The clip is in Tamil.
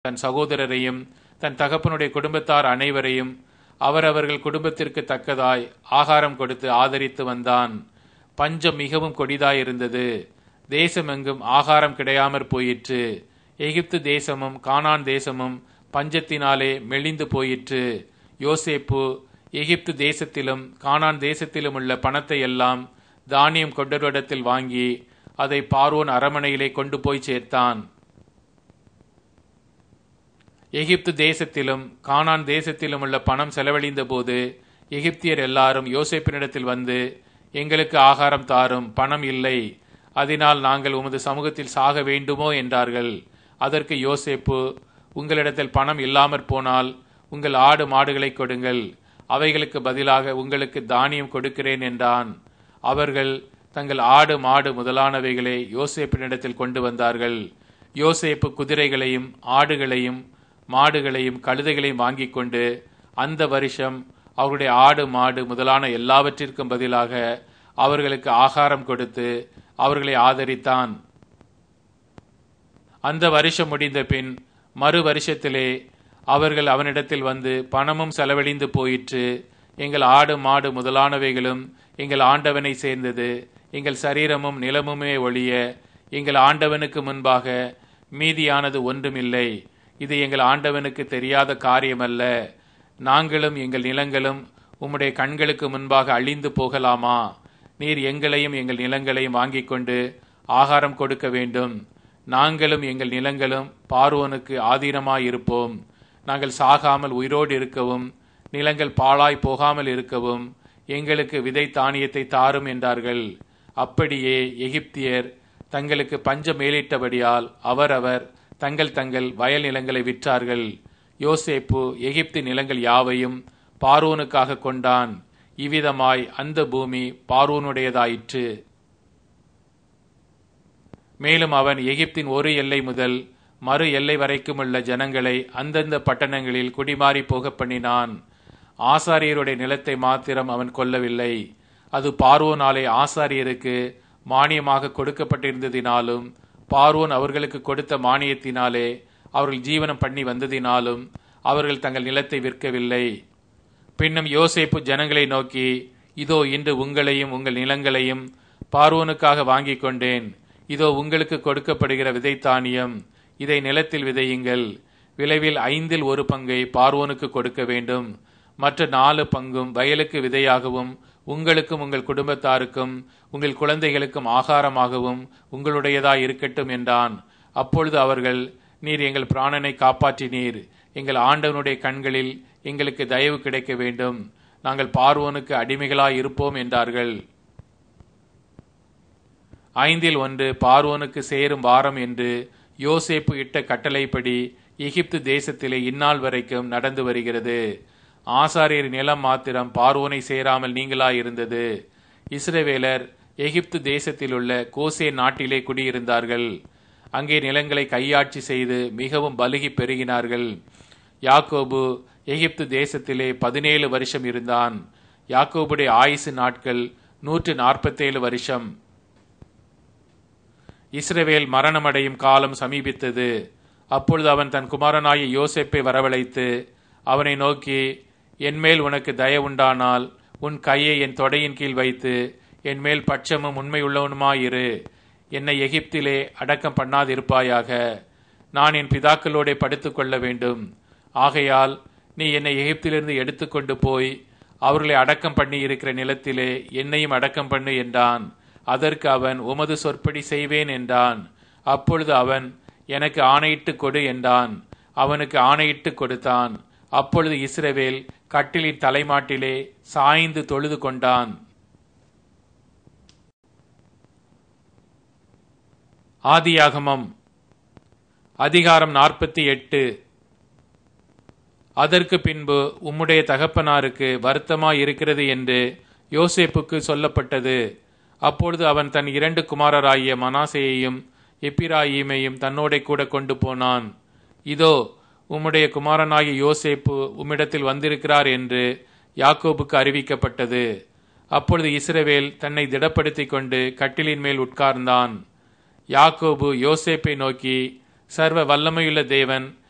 தன் சகோதரரையும் தன் தகப்பனுடைய குடும்பத்தார் அனைவரையும் அவரவர்கள் குடும்பத்திற்கு தக்கதாய் ஆகாரம் கொடுத்து ஆதரித்து வந்தான் பஞ்சம் மிகவும் கொடிதாயிருந்தது தேசமெங்கும் ஆகாரம் கிடையாமற் போயிற்று எகிப்து தேசமும் கானான் தேசமும் பஞ்சத்தினாலே மெலிந்து போயிற்று யோசேப்பு எகிப்து தேசத்திலும் கானான் தேசத்திலும் உள்ள பணத்தை எல்லாம் தானியம் கொண்டவரிடத்தில் வாங்கி அதை பார்வோன் அரமனையிலே கொண்டு போய் சேர்த்தான் எகிப்து தேசத்திலும் கானான் தேசத்திலும் உள்ள பணம் செலவழிந்த போது எகிப்தியர் எல்லாரும் யோசேப்பினிடத்தில் வந்து எங்களுக்கு ஆகாரம் தாரும் பணம் இல்லை அதனால் நாங்கள் உமது சமூகத்தில் சாக வேண்டுமோ என்றார்கள் அதற்கு யோசேப்பு உங்களிடத்தில் பணம் இல்லாமற் போனால் உங்கள் ஆடு மாடுகளை கொடுங்கள் அவைகளுக்கு பதிலாக உங்களுக்கு தானியம் கொடுக்கிறேன் என்றான் அவர்கள் தங்கள் ஆடு மாடு முதலானவைகளை யோசேப்பினிடத்தில் கொண்டு வந்தார்கள் யோசேப்பு குதிரைகளையும் ஆடுகளையும் மாடுகளையும் கழுதைகளையும் வாங்கி கொண்டு அந்த வருஷம் அவருடைய ஆடு மாடு முதலான எல்லாவற்றிற்கும் பதிலாக அவர்களுக்கு ஆகாரம் கொடுத்து அவர்களை ஆதரித்தான் அந்த வருஷம் முடிந்த பின் மறு வருஷத்திலே அவர்கள் அவனிடத்தில் வந்து பணமும் செலவழிந்து போயிற்று எங்கள் ஆடு மாடு முதலானவைகளும் எங்கள் ஆண்டவனை சேர்ந்தது எங்கள் சரீரமும் நிலமுமே ஒழிய எங்கள் ஆண்டவனுக்கு முன்பாக மீதியானது ஒன்றுமில்லை இது எங்கள் ஆண்டவனுக்கு தெரியாத காரியமல்ல நாங்களும் எங்கள் நிலங்களும் உம்முடைய கண்களுக்கு முன்பாக அழிந்து போகலாமா நீர் எங்களையும் எங்கள் நிலங்களையும் வாங்கிக் கொண்டு ஆகாரம் கொடுக்க வேண்டும் நாங்களும் எங்கள் நிலங்களும் பார்வோனுக்கு ஆதீனமாயிருப்போம் நாங்கள் சாகாமல் உயிரோடு இருக்கவும் நிலங்கள் பாழாய் போகாமல் இருக்கவும் எங்களுக்கு விதை தானியத்தை தாரும் என்றார்கள் அப்படியே எகிப்தியர் தங்களுக்கு பஞ்சம் மேலிட்டபடியால் அவரவர் தங்கள் தங்கள் வயல் நிலங்களை விற்றார்கள் யோசேப்பு எகிப்து நிலங்கள் யாவையும் பார்வோனுக்காக கொண்டான் இவ்விதமாய் அந்த பூமி பார்வோனுடையதாயிற்று மேலும் அவன் எகிப்தின் ஒரு எல்லை முதல் மறு எல்லை வரைக்கும் உள்ள ஜனங்களை அந்தந்த பட்டணங்களில் குடிமாறி போக பண்ணினான் ஆசாரியருடைய நிலத்தை மாத்திரம் அவன் கொல்லவில்லை அது பார்வோனாலே ஆசாரியருக்கு மானியமாக கொடுக்கப்பட்டிருந்ததினாலும் பார்வோன் அவர்களுக்கு கொடுத்த மானியத்தினாலே அவர்கள் ஜீவனம் பண்ணி வந்ததினாலும் அவர்கள் தங்கள் நிலத்தை விற்கவில்லை பின்னும் யோசேப்பு ஜனங்களை நோக்கி இதோ இன்று உங்களையும் உங்கள் நிலங்களையும் பார்வோனுக்காக வாங்கிக் கொண்டேன் இதோ உங்களுக்கு கொடுக்கப்படுகிற விதைத்தானியம் இதை நிலத்தில் விதையுங்கள் விளைவில் ஐந்தில் ஒரு பங்கை பார்வோனுக்கு கொடுக்க வேண்டும் மற்ற நாலு பங்கும் வயலுக்கு விதையாகவும் உங்களுக்கும் உங்கள் குடும்பத்தாருக்கும் உங்கள் குழந்தைகளுக்கும் ஆகாரமாகவும் உங்களுடையதாய் இருக்கட்டும் என்றான் அப்பொழுது அவர்கள் நீர் எங்கள் பிராணனை காப்பாற்றினீர் எங்கள் ஆண்டவனுடைய கண்களில் எங்களுக்கு தயவு கிடைக்க வேண்டும் நாங்கள் பார்வோனுக்கு அடிமைகளாய் இருப்போம் என்றார்கள் ஐந்தில் ஒன்று பார்வோனுக்கு சேரும் வாரம் என்று யோசேப்பு இட்ட கட்டளைப்படி எகிப்து தேசத்திலே இந்நாள் வரைக்கும் நடந்து வருகிறது ஆசாரியர் நிலம் மாத்திரம் பார்வோனை சேராமல் நீங்களாய் இருந்தது இஸ்ரவேலர் எகிப்து தேசத்தில் உள்ள கோசே நாட்டிலே குடியிருந்தார்கள் அங்கே நிலங்களை கையாட்சி செய்து மிகவும் பலுகி பெருகினார்கள் யாக்கோபு எகிப்து தேசத்திலே பதினேழு வருஷம் இருந்தான் யாக்கோபுடைய ஆயுசு நாட்கள் நூற்று நாற்பத்தேழு வருஷம் இஸ்ரவேல் மரணமடையும் காலம் சமீபித்தது அப்பொழுது அவன் தன் குமாரனாய யோசேப்பை வரவழைத்து அவனை நோக்கி என்மேல் உனக்கு தயவுண்டானால் உன் கையை என் தொடையின் கீழ் வைத்து என்மேல் பட்சமும் உண்மையுள்ளவனுமாயிரு என்னை எகிப்திலே அடக்கம் பண்ணாதிருப்பாயாக நான் என் பிதாக்களோட படுத்துக் கொள்ள வேண்டும் ஆகையால் நீ என்னை எகிப்திலிருந்து எடுத்துக்கொண்டு போய் அவர்களை அடக்கம் பண்ணி இருக்கிற நிலத்திலே என்னையும் அடக்கம் பண்ணு என்றான் அதற்கு அவன் உமது சொற்படி செய்வேன் என்றான் அப்பொழுது அவன் எனக்கு ஆணையிட்டு கொடு என்றான் அவனுக்கு ஆணையிட்டு கொடுத்தான் அப்பொழுது இஸ்ரவேல் கட்டிலின் தலைமாட்டிலே சாய்ந்து தொழுது கொண்டான் ஆதியாகமம் அதிகாரம் நாற்பத்தி எட்டு அதற்கு பின்பு உம்முடைய தகப்பனாருக்கு வருத்தமாய் இருக்கிறது என்று யோசேப்புக்கு சொல்லப்பட்டது அப்பொழுது அவன் தன் இரண்டு குமாரராகிய மனாசையையும் எப்பிராயீமையும் தன்னோட கூட கொண்டு போனான் இதோ உம்முடைய குமாரனாகிய யோசேப்பு உம்மிடத்தில் வந்திருக்கிறார் என்று யாக்கோபுக்கு அறிவிக்கப்பட்டது அப்பொழுது இஸ்ரவேல் தன்னை திடப்படுத்திக் கொண்டு கட்டிலின் மேல் உட்கார்ந்தான் யாக்கோபு யோசேப்பை நோக்கி சர்வ வல்லமையுள்ள தேவன்